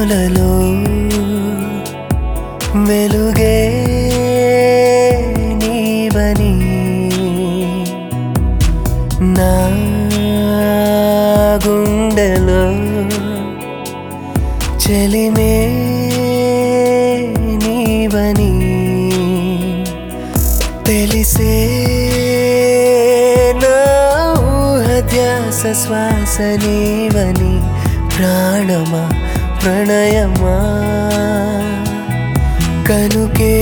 కనులలో వెలుగే నీవని నా గుండెలో చెలిమే నీవని తెలిసే నా ఊహ ధ్యాస శ్వాస నీవని ప్రాణమా ప్రణయమా కనుకే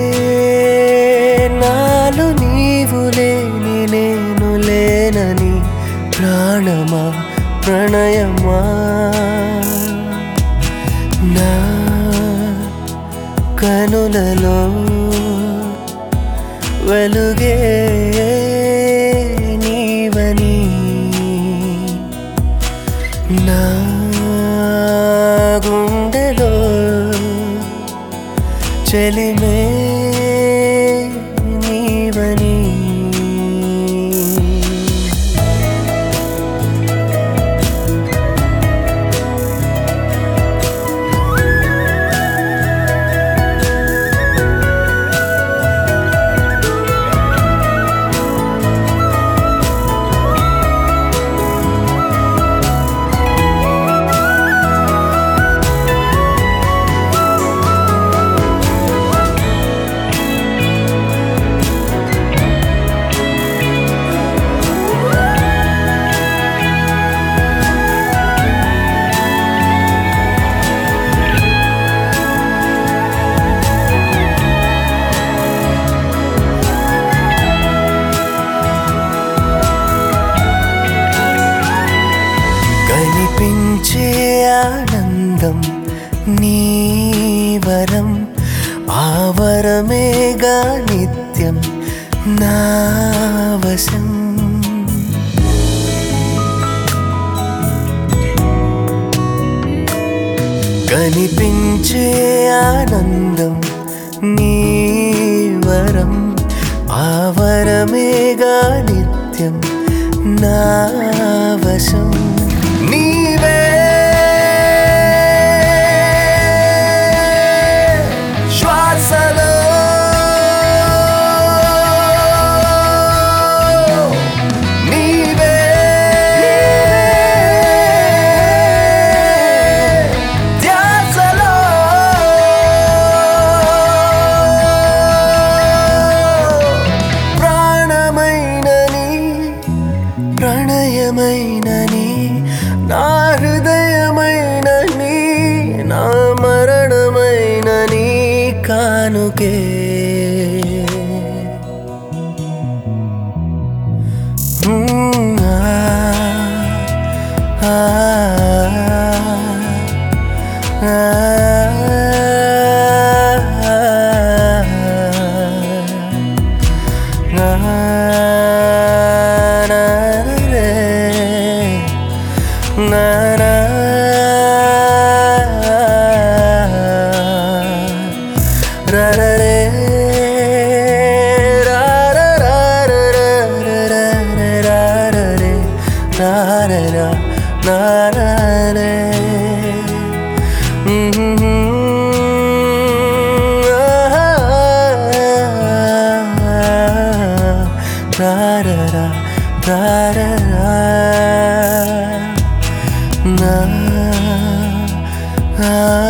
నాలు నీవు లేని నేను లేనని ప్రాణమా ప్రణయమా నా కనులలో వెలుగే నీవని నా గుండెలో చెలిమే నీవని కనిపించే ఆనందం నీ వరం ఆవరమేగా నిత్యం నా వశం కనిపించే ఆనందం నీ వరం ఆవరమేగా నిత్యం నా వశం నీవే శ్వాసలో నీవే ధ్యాసలో ప్రాణమైనని ప్రణయమైనని నా హృదయమైనని నా మరణమైనని కానుకే హ్మ్, ఆ, ఆ, ఆ, ఆ, నా, రే, నా, నా, రా, రా, రే, రా, రా, రా, రా, రా, రా, రా, రా, రే, రా, రా, రా, నా, నా, రే. Ah